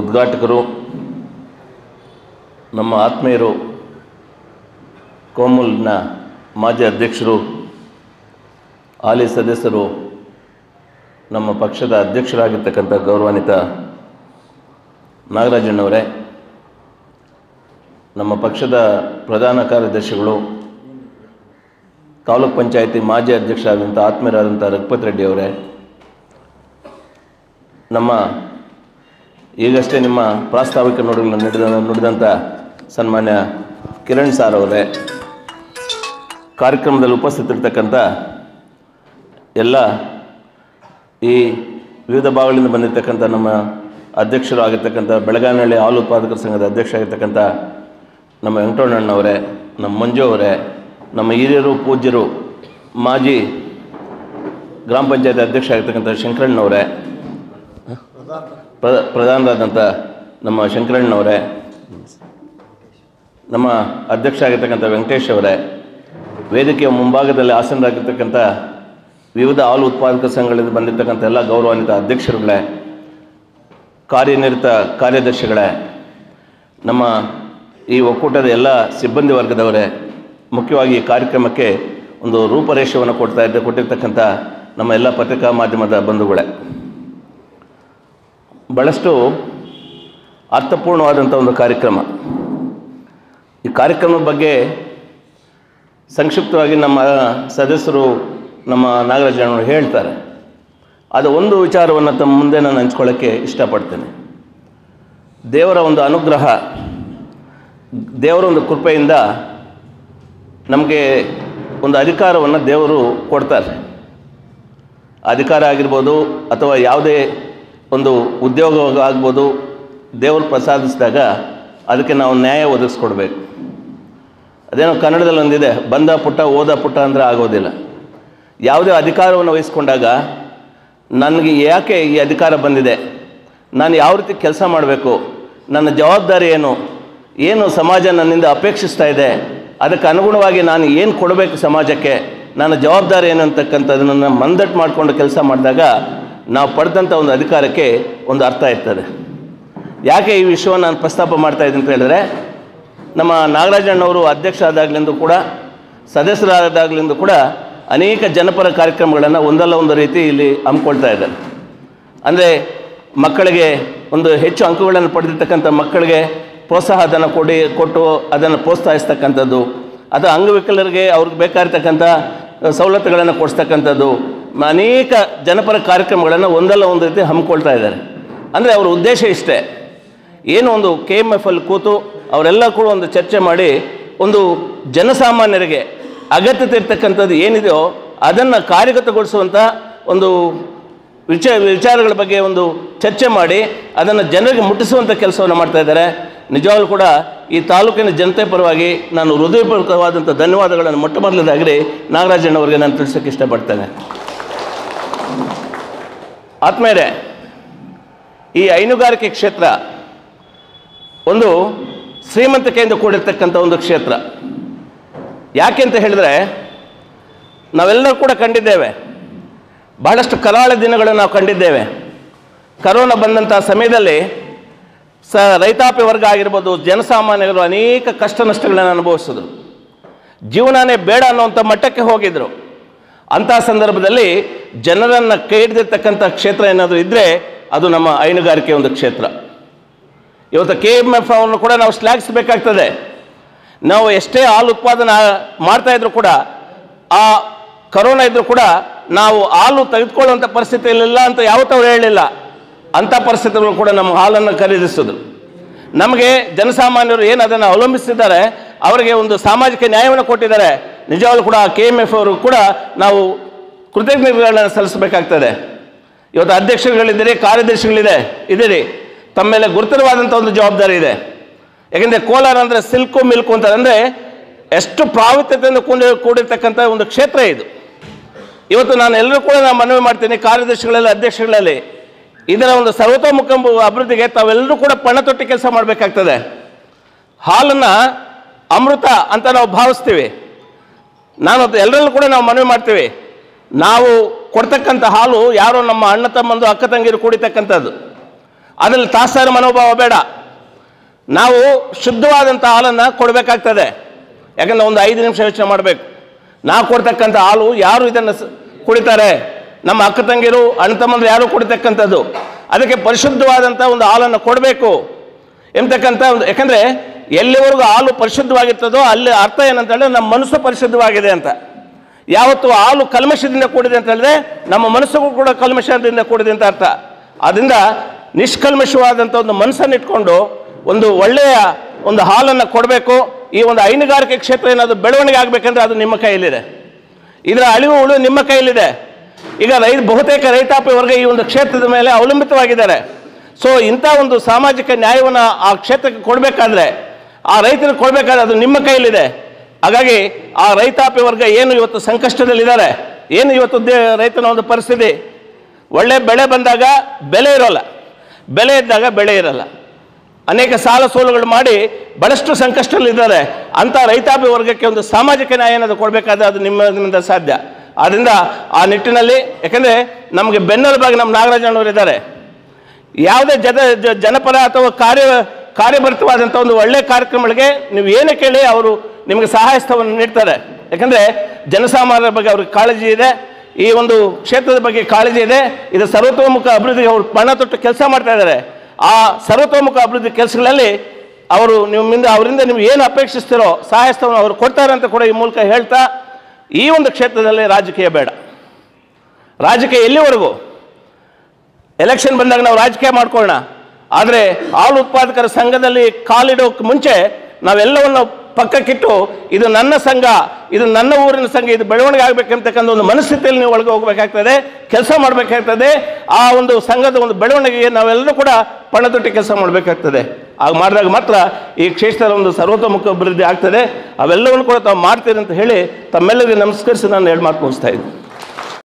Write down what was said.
ಉದ್ಘಾಟಕರು ನಮ್ಮ ಆತ್ಮೀಯರು ಕೋಮುಲ್ನ ಮಾಜಿ ಅಧ್ಯಕ್ಷರು ಹಾಲಿ ಸದಸ್ಯರು ನಮ್ಮ ಪಕ್ಷದ ಅಧ್ಯಕ್ಷರಾಗಿರ್ತಕ್ಕಂಥ ಗೌರವಾನ್ವಿತ ನಾಗರಾಜಣ್ಣವರೇ ನಮ್ಮ ಪಕ್ಷದ ಪ್ರಧಾನ ಕಾರ್ಯದರ್ಶಿಗಳು ತಾಲೂಕ್ ಪಂಚಾಯತಿ ಮಾಜಿ ಅಧ್ಯಕ್ಷರಾದಂಥ ಆತ್ಮೀಯರಾದಂಥ ರಘುಪತ್ ರೆಡ್ಡಿ ಅವರೇ ನಮ್ಮ ಈಗಷ್ಟೇ ನಿಮ್ಮ ಪ್ರಾಸ್ತಾವಿಕ ನುಡಿಗಳನ್ನು ನುಡಿದ ನುಡಿದಂಥ ಸನ್ಮಾನ್ಯ ಕಿರಣ್ ಸಾರ್ ಅವರೇ ಕಾರ್ಯಕ್ರಮದಲ್ಲಿ ಉಪಸ್ಥಿತರಿರ್ತಕ್ಕಂಥ ಎಲ್ಲ ಈ ವಿವಿಧ ಭಾಗಗಳಿಂದ ಬಂದಿರತಕ್ಕಂಥ ನಮ್ಮ ಅಧ್ಯಕ್ಷರು ಆಗಿರ್ತಕ್ಕಂಥ ಬೆಳಗಾನಹಳ್ಳಿ ಹಾಲು ಉತ್ಪಾದಕರ ಸಂಘದ ಅಧ್ಯಕ್ಷ ಆಗಿರ್ತಕ್ಕಂಥ ನಮ್ಮ ವೆಂಕಟರಮಣ್ಣವರೇ ನಮ್ಮ ಮಂಜು ಅವರೇ ನಮ್ಮ ಹಿರಿಯರು ಪೂಜ್ಯರು ಮಾಜಿ ಗ್ರಾಮ ಪಂಚಾಯತ್ ಅಧ್ಯಕ್ಷ ಆಗಿರ್ತಕ್ಕಂಥ ಶಂಕರಣ್ಣವರೇ ಪ್ರ ಪ್ರಧಾನರಾದಂಥ ನಮ್ಮ ಶಂಕರಣ್ಣವರೇ ನಮ್ಮ ಅಧ್ಯಕ್ಷ ಆಗಿರ್ತಕ್ಕಂಥ ವೆಂಕಟೇಶ್ ಅವರೇ ವೇದಿಕೆಯ ಮುಂಭಾಗದಲ್ಲಿ ಆಸನರಾಗಿರ್ತಕ್ಕಂಥ ವಿವಿಧ ಹಾಲು ಉತ್ಪಾದಕ ಸಂಘಗಳಿಂದ ಬಂದಿರತಕ್ಕಂಥ ಎಲ್ಲ ಗೌರವಾನ್ವಿತ ಅಧ್ಯಕ್ಷರುಗಳೇ ಕಾರ್ಯನಿರತ ಕಾರ್ಯದರ್ಶಿಗಳೇ ನಮ್ಮ ಈ ಒಕ್ಕೂಟದ ಎಲ್ಲ ಸಿಬ್ಬಂದಿ ವರ್ಗದವರೇ ಮುಖ್ಯವಾಗಿ ಈ ಕಾರ್ಯಕ್ರಮಕ್ಕೆ ಒಂದು ರೂಪರೇಷೆಯನ್ನು ಕೊಡ್ತಾ ಇದ್ದ ಕೊಟ್ಟಿರ್ತಕ್ಕಂಥ ನಮ್ಮ ಎಲ್ಲ ಪತ್ರಿಕಾ ಮಾಧ್ಯಮದ ಬಂಧುಗಳೇ ಭಾಳಷ್ಟು ಅರ್ಥಪೂರ್ಣವಾದಂಥ ಒಂದು ಕಾರ್ಯಕ್ರಮ ಈ ಕಾರ್ಯಕ್ರಮದ ಬಗ್ಗೆ ಸಂಕ್ಷಿಪ್ತವಾಗಿ ನಮ್ಮ ಸದಸ್ಯರು ನಮ್ಮ ನಾಗರಾಜನವರು ಹೇಳ್ತಾರೆ ಅದು ಒಂದು ವಿಚಾರವನ್ನು ತಮ್ಮ ಮುಂದೆ ನಾನು ಹಂಚ್ಕೊಳ್ಳೋಕ್ಕೆ ಇಷ್ಟಪಡ್ತೇನೆ ದೇವರ ಒಂದು ಅನುಗ್ರಹ ದೇವರ ಒಂದು ಕೃಪೆಯಿಂದ ನಮಗೆ ಒಂದು ಅಧಿಕಾರವನ್ನು ದೇವರು ಕೊಡ್ತಾರೆ ಅಧಿಕಾರ ಆಗಿರ್ಬೋದು ಅಥವಾ ಯಾವುದೇ ಒಂದು ಉದ್ಯೋಗ ಆಗ್ಬೋದು ದೇವರು ಪ್ರಸಾದಿಸಿದಾಗ ಅದಕ್ಕೆ ನಾವು ನ್ಯಾಯ ಒದಗಿಸ್ಕೊಡ್ಬೇಕು ಅದೇನೋ ಕನ್ನಡದಲ್ಲಿ ಒಂದಿದೆ ಬಂದ ಪುಟ್ಟ ಓದ ಪುಟ್ಟ ಅಂದರೆ ಆಗೋದಿಲ್ಲ ಯಾವುದೇ ಅಧಿಕಾರವನ್ನು ವಹಿಸ್ಕೊಂಡಾಗ ನನಗೆ ಯಾಕೆ ಈ ಅಧಿಕಾರ ಬಂದಿದೆ ನಾನು ಯಾವ ರೀತಿ ಕೆಲಸ ಮಾಡಬೇಕು ನನ್ನ ಜವಾಬ್ದಾರಿ ಏನು ಏನು ಸಮಾಜ ನನ್ನಿಂದ ಅಪೇಕ್ಷಿಸ್ತಾ ಇದೆ ಅದಕ್ಕೆ ಅನುಗುಣವಾಗಿ ನಾನು ಏನು ಕೊಡಬೇಕು ಸಮಾಜಕ್ಕೆ ನನ್ನ ಜವಾಬ್ದಾರಿ ಏನು ಅಂತಕ್ಕಂಥದ್ದನ್ನು ಮಂದಟ್ಟು ಮಾಡಿಕೊಂಡು ಕೆಲಸ ಮಾಡಿದಾಗ ನಾವು ಪಡೆದಂಥ ಒಂದು ಅಧಿಕಾರಕ್ಕೆ ಒಂದು ಅರ್ಥ ಇರ್ತದೆ ಯಾಕೆ ಈ ವಿಷಯವನ್ನು ನಾನು ಪ್ರಸ್ತಾಪ ಮಾಡ್ತಾ ಇದ್ದೀನಿ ಅಂತ ಹೇಳಿದ್ರೆ ನಮ್ಮ ನಾಗರಾಜಣ್ಣವರು ಅಧ್ಯಕ್ಷ ಆದಾಗಲಿಂದ ಕೂಡ ಸದಸ್ಯರಾದಾಗಲಿಂದ ಕೂಡ ಅನೇಕ ಜನಪರ ಕಾರ್ಯಕ್ರಮಗಳನ್ನು ಒಂದಲ್ಲ ಒಂದು ರೀತಿ ಇಲ್ಲಿ ಹಮ್ಮಿಕೊಳ್ತಾ ಇದ್ದಾರೆ ಅಂದರೆ ಮಕ್ಕಳಿಗೆ ಒಂದು ಹೆಚ್ಚು ಅಂಕಗಳನ್ನು ಪಡೆದಿರ್ತಕ್ಕಂಥ ಮಕ್ಕಳಿಗೆ ಪ್ರೋತ್ಸಾಹ ಧನ ಕೊಡಿ ಕೊಟ್ಟು ಅದನ್ನು ಪ್ರೋತ್ಸಾಹಿಸ್ತಕ್ಕಂಥದ್ದು ಅಥವಾ ಅಂಗವಿಕಲರಿಗೆ ಅವ್ರಿಗೆ ಬೇಕಾಗಿರ್ತಕ್ಕಂಥ ಸವಲತ್ತುಗಳನ್ನು ಕೊಡಿಸ್ತಕ್ಕಂಥದ್ದು ಮ- ಅನೇಕ ಜನಪರ ಕಾರ್ಯಕ್ರಮಗಳನ್ನು ಒಂದಲ್ಲ ಒಂದು ರೀತಿ ಹಮ್ಮಿಕೊಳ್ತಾ ಇದ್ದಾರೆ ಅಂದರೆ ಅವರ ಉದ್ದೇಶ ಇಷ್ಟೇ ಏನು ಒಂದು ಕೆ ಎಮ್ ಎಫ್ ಅಲ್ಲಿ ಕೂತು ಅವರೆಲ್ಲ ಕೂಡ ಒಂದು ಚರ್ಚೆ ಮಾಡಿ ಒಂದು ಜನಸಾಮಾನ್ಯರಿಗೆ ಅಗತ್ಯತೆ ಇರ್ತಕ್ಕಂಥದ್ದು ಏನಿದೆಯೋ ಅದನ್ನು ಕಾರ್ಯಗತಗೊಳಿಸುವಂಥ ಒಂದು ವಿಚ ವಿಚಾರಗಳ ಬಗ್ಗೆ ಒಂದು ಚರ್ಚೆ ಮಾಡಿ ಅದನ್ನು ಜನರಿಗೆ ಮುಟ್ಟಿಸುವಂಥ ಕೆಲಸವನ್ನು ಮಾಡ್ತಾ ಇದ್ದಾರೆ ನಿಜವಾಗ್ಲೂ ಕೂಡ ಈ ತಾಲೂಕಿನ ಜನತೆ ಪರವಾಗಿ ನಾನು ಹೃದಯಪೂರ್ವಕವಾದಂಥ ಧನ್ಯವಾದಗಳನ್ನು ಮೊಟ್ಟ ಮೊದಲದಾಗಿ ನಾಗರಾಜಣ್ಣವರಿಗೆ ನಾನು ತಿಳಿಸೋಕ್ಕೆ ಇಷ್ಟಪಡ್ತೇನೆ ಆತ್ಮೇರೆ ಈ ಹೈನುಗಾರಿಕೆ ಕ್ಷೇತ್ರ ಒಂದು ಶ್ರೀಮಂತಿಕೆಯಿಂದ ಕೂಡಿರ್ತಕ್ಕಂಥ ಒಂದು ಕ್ಷೇತ್ರ ಯಾಕೆ ಅಂತ ಹೇಳಿದ್ರೆ ನಾವೆಲ್ಲರೂ ಕೂಡ ಕಂಡಿದ್ದೇವೆ ಬಹಳಷ್ಟು ಕರಾಳ ದಿನಗಳನ್ನು ನಾವು ಕಂಡಿದ್ದೇವೆ ಕರೋನಾ ಬಂದಂಥ ಸಮಯದಲ್ಲಿ ಸ ರೈತಾಪಿ ವರ್ಗ ಆಗಿರ್ಬೋದು ಜನಸಾಮಾನ್ಯರು ಅನೇಕ ಕಷ್ಟ ನಷ್ಟಗಳನ್ನು ಅನುಭವಿಸಿದ್ರು ಜೀವನನೇ ಬೇಡ ಅನ್ನುವಂಥ ಮಟ್ಟಕ್ಕೆ ಹೋಗಿದ್ರು ಅಂಥ ಸಂದರ್ಭದಲ್ಲಿ ಜನರನ್ನು ಕೈ ಹಿಡಿದಿರ್ತಕ್ಕಂಥ ಕ್ಷೇತ್ರ ಏನಾದರೂ ಇದ್ದರೆ ಅದು ನಮ್ಮ ಹೈನುಗಾರಿಕೆ ಒಂದು ಕ್ಷೇತ್ರ ಇವತ್ತು ಕೆ ಎಮ್ ಎಫ್ ಅವನ್ನು ಕೂಡ ನಾವು ಶ್ಲಾಘಿಸಬೇಕಾಗ್ತದೆ ನಾವು ಎಷ್ಟೇ ಹಾಲು ಉತ್ಪಾದನೆ ಮಾಡ್ತಾ ಇದ್ರು ಕೂಡ ಆ ಕರೋನಾ ಇದ್ರೂ ಕೂಡ ನಾವು ಹಾಲು ತೆಗೆದುಕೊಳ್ಳುವಂಥ ಪರಿಸ್ಥಿತಿಯಲ್ಲಿಲ್ಲ ಅಂತ ಯಾವತ್ತೂ ಅವ್ರು ಹೇಳಲಿಲ್ಲ ಅಂಥ ಪರಿಸ್ಥಿತಿಗಳು ಕೂಡ ನಮ್ಮ ಹಾಲನ್ನು ಖರೀದಿಸಿದ್ರು ನಮಗೆ ಜನಸಾಮಾನ್ಯರು ಏನು ಅದನ್ನು ಅವಲಂಬಿಸಿದ್ದಾರೆ ಅವರಿಗೆ ಒಂದು ಸಾಮಾಜಿಕ ನ್ಯಾಯವನ್ನು ಕೊಟ್ಟಿದ್ದಾರೆ ನಿಜವಾಗ್ಲೂ ಕೂಡ ಕೆ ಎಮ್ ಎಫ್ ಅವರು ಕೂಡ ನಾವು ಕೃತಜ್ಞತೆಗಳನ್ನು ಸಲ್ಲಿಸಬೇಕಾಗ್ತದೆ ಇವತ್ತು ಅಧ್ಯಕ್ಷರುಗಳಿದ್ದೀರಿ ಕಾರ್ಯದರ್ಶಿಗಳಿದೆ ಇದ್ದೀರಿ ತಮ್ಮ ಮೇಲೆ ಗುರುತರವಾದಂಥ ಒಂದು ಜವಾಬ್ದಾರಿ ಇದೆ ಯಾಕೆಂದರೆ ಕೋಲಾರ ಅಂದರೆ ಸಿಲ್ಕು ಮಿಲ್ಕು ಅಂತ ಅಂದರೆ ಎಷ್ಟು ಪ್ರಾಮುಖ್ಯತೆಯಿಂದ ಕೂಡಿ ಕೂಡಿರ್ತಕ್ಕಂಥ ಒಂದು ಕ್ಷೇತ್ರ ಇದು ಇವತ್ತು ನಾನು ಎಲ್ಲರೂ ಕೂಡ ನಾನು ಮನವಿ ಮಾಡ್ತೀನಿ ಕಾರ್ಯದರ್ಶಿಗಳಲ್ಲಿ ಅಧ್ಯಕ್ಷಗಳಲ್ಲಿ ಇದರ ಒಂದು ಸರ್ವತೋಮುಖ ಅಭಿವೃದ್ಧಿಗೆ ತಾವೆಲ್ಲರೂ ಕೂಡ ಪಣ ತೊಟ್ಟಿ ಕೆಲಸ ಮಾಡಬೇಕಾಗ್ತದೆ ಹಾಲನ್ನು ಅಮೃತ ಅಂತ ನಾವು ಭಾವಿಸ್ತೀವಿ ನಾನು ಅದು ಎಲ್ಲರಲ್ಲೂ ಕೂಡ ನಾವು ಮನವಿ ಮಾಡ್ತೀವಿ ನಾವು ಕೊಡ್ತಕ್ಕಂಥ ಹಾಲು ಯಾರೋ ನಮ್ಮ ಅಣ್ಣ ತಮ್ಮಂದು ಅಕ್ಕ ತಂಗಿರು ಕುಡಿತಕ್ಕಂಥದ್ದು ಅದರಲ್ಲಿ ತಾತ್ಸಾರ ಮನೋಭಾವ ಬೇಡ ನಾವು ಶುದ್ಧವಾದಂಥ ಹಾಲನ್ನು ಕೊಡಬೇಕಾಗ್ತದೆ ಯಾಕಂದ್ರೆ ಒಂದು ಐದು ನಿಮಿಷ ಯೋಚನೆ ಮಾಡಬೇಕು ನಾವು ಕೊಡ್ತಕ್ಕಂಥ ಹಾಲು ಯಾರು ಇದನ್ನು ಸ- ಕುಡಿತಾರೆ ನಮ್ಮ ಅಕ್ಕ ತಂಗಿರು ಅಣ್ಣ ತಮ್ಮಂದ್ರು ಯಾರು ಕುಡಿತಕ್ಕಂಥದ್ದು ಅದಕ್ಕೆ ಪರಿಶುದ್ಧವಾದಂಥ ಒಂದು ಹಾಲನ್ನು ಕೊಡಬೇಕು ಎಂಬತಕ್ಕಂಥ ಒಂದು ಯಾಕಂದರೆ ಎಲ್ಲಿವರೆಗೂ ಹಾಲು ಪರಿಶುದ್ಧವಾಗಿರ್ತದೋ ಅಲ್ಲಿ ಅರ್ಥ ಏನಂತ ಹೇಳಿದ್ರೆ ನಮ್ಮ ಮನಸ್ಸು ಪರಿಶುದ್ಧವಾಗಿದೆ ಅಂತ ಯಾವತ್ತು ಹಾಲು ಕಲ್ಮಶದಿಂದ ಕೂಡಿದೆ ಅಂತ ಹೇಳಿದ್ರೆ ನಮ್ಮ ಮನಸ್ಸಿಗೂ ಕೂಡ ಕಲ್ಮಶದಿಂದ ಕೂಡಿದೆ ಅಂತ ಅರ್ಥ ಆದ್ದರಿಂದ ನಿಷ್ಕಲ್ಮಶವಾದಂಥ ಒಂದು ಮನಸ್ಸನ್ನು ಇಟ್ಕೊಂಡು ಒಂದು ಒಳ್ಳೆಯ ಒಂದು ಹಾಲನ್ನು ಕೊಡಬೇಕು ಈ ಒಂದು ಹೈನುಗಾರಿಕೆ ಕ್ಷೇತ್ರ ಏನಾದರೂ ಬೆಳವಣಿಗೆ ಆಗಬೇಕಂದ್ರೆ ಅದು ನಿಮ್ಮ ಕೈಯಲ್ಲಿದೆ ಇದರ ಅಳಿವು ಉಳು ನಿಮ್ಮ ಕೈಯಲ್ಲಿದೆ ಈಗ ರೈ ಬಹುತೇಕ ರೈತಾಪಿ ವರ್ಗ ಈ ಒಂದು ಕ್ಷೇತ್ರದ ಮೇಲೆ ಅವಲಂಬಿತವಾಗಿದ್ದಾರೆ ಸೊ ಇಂಥ ಒಂದು ಸಾಮಾಜಿಕ ನ್ಯಾಯವನ್ನು ಆ ಕ್ಷೇತ್ರಕ್ಕೆ ಕೊಡಬೇಕಾದ್ರೆ ಆ ರೈತರಿಗೆ ಕೊಡಬೇಕಾದ್ರೆ ಅದು ನಿಮ್ಮ ಕೈಯಲ್ಲಿದೆ ಹಾಗಾಗಿ ಆ ರೈತಾಪಿ ವರ್ಗ ಏನು ಇವತ್ತು ಸಂಕಷ್ಟದಲ್ಲಿದ್ದಾರೆ ಏನು ಇವತ್ತು ದೇ ರೈತನ ಒಂದು ಪರಿಸ್ಥಿತಿ ಒಳ್ಳೆ ಬೆಳೆ ಬಂದಾಗ ಬೆಲೆ ಇರೋಲ್ಲ ಬೆಲೆ ಇದ್ದಾಗ ಬೆಳೆ ಇರಲ್ಲ ಅನೇಕ ಸಾಲ ಸೋಲುಗಳು ಮಾಡಿ ಬಹಳಷ್ಟು ಸಂಕಷ್ಟದಲ್ಲಿದ್ದಾರೆ ಅಂಥ ರೈತಾಪಿ ವರ್ಗಕ್ಕೆ ಒಂದು ಸಾಮಾಜಿಕ ನ್ಯಾಯ ಏನಾದರೂ ಕೊಡಬೇಕಾದ್ರೆ ಅದು ನಿಮ್ಮ ನಿಮ್ಮಿಂದ ಸಾಧ್ಯ ಆದ್ದರಿಂದ ಆ ನಿಟ್ಟಿನಲ್ಲಿ ಯಾಕಂದರೆ ನಮಗೆ ಬೆನ್ನೆಲುಬಾಗಿ ನಮ್ಮ ನಾಗರಾಜಣ್ಣವರು ಇದ್ದಾರೆ ಯಾವುದೇ ಜನ ಜ- ಜನಪರ ಅಥವಾ ಕಾರ್ಯ ಕಾರ್ಯಭರಿತವಾದಂಥ ಒಂದು ಒಳ್ಳೆಯ ಕಾರ್ಯಕ್ರಮಗಳಿಗೆ ನೀವು ಏನೇ ಕೇಳಿ ಅವರು ನಿಮಗೆ ಸಹಾಯಸ್ಥವನ್ನು ನೀಡ್ತಾರೆ ಯಾಕಂದರೆ ಜನಸಾಮಾನ್ಯರ ಬಗ್ಗೆ ಅವ್ರಿಗೆ ಕಾಳಜಿ ಇದೆ ಈ ಒಂದು ಕ್ಷೇತ್ರದ ಬಗ್ಗೆ ಕಾಳಜಿ ಇದೆ ಇದು ಸರ್ವತೋಮುಖ ಅಭಿವೃದ್ಧಿಗೆ ಅವರು ಪಣ ತೊಟ್ಟು ಕೆಲಸ ಮಾಡ್ತಾ ಇದ್ದಾರೆ ಆ ಸರ್ವತೋಮುಖ ಅಭಿವೃದ್ಧಿ ಕೆಲಸಗಳಲ್ಲಿ ಅವರು ನಿಮ್ಮಿಂದ ಅವರಿಂದ ನೀವು ಏನು ಅಪೇಕ್ಷಿಸ್ತಿರೋ ಸಹಾಯಸ್ಥವನ್ನು ಅವರು ಕೊಡ್ತಾರೆ ಅಂತ ಕೂಡ ಈ ಮೂಲಕ ಹೇಳ್ತಾ ಈ ಒಂದು ಕ್ಷೇತ್ರದಲ್ಲಿ ರಾಜಕೀಯ ಬೇಡ ರಾಜಕೀಯ ಎಲ್ಲಿವರೆಗೂ ಎಲೆಕ್ಷನ್ ಬಂದಾಗ ನಾವು ರಾಜಕೀಯ ಮಾಡ್ಕೊಳ್ಳೋಣ ಆದರೆ ಹಾಲು ಉತ್ಪಾದಕರ ಸಂಘದಲ್ಲಿ ಕಾಲಿಡೋಕೆ ಮುಂಚೆ ನಾವೆಲ್ಲವನ್ನು ಪಕ್ಕಕ್ಕಿಟ್ಟು ಇದು ನನ್ನ ಸಂಘ ಇದು ನನ್ನ ಊರಿನ ಸಂಘ ಇದು ಬೆಳವಣಿಗೆ ಆಗಬೇಕಂತಕ್ಕಂಥ ಒಂದು ಮನಸ್ಥಿತಿಯಲ್ಲಿ ನೀವು ಒಳಗೆ ಹೋಗಬೇಕಾಗ್ತದೆ ಕೆಲಸ ಮಾಡಬೇಕಾಗ್ತದೆ ಆ ಒಂದು ಸಂಘದ ಒಂದು ಬೆಳವಣಿಗೆಗೆ ನಾವೆಲ್ಲರೂ ಕೂಡ ಪಣದೊಟ್ಟಿ ಕೆಲಸ ಮಾಡಬೇಕಾಗ್ತದೆ ಆಗ ಮಾಡಿದಾಗ ಮಾತ್ರ ಈ ಕ್ಷೇತ್ರದ ಒಂದು ಸರ್ವತೋಮುಖ ಅಭಿವೃದ್ಧಿ ಆಗ್ತದೆ ಅವೆಲ್ಲವನ್ನು ಕೂಡ ತಾವು ಮಾಡ್ತೀರಿ ಅಂತ ಹೇಳಿ ತಮ್ಮೆಲ್ಲರಿಗೆ ನಮಸ್ಕರಿಸಿ ನಾನು ಎರಡು ಮಾತು ಮುಗಿಸ್ತಾ ಇದ್ದೀನಿ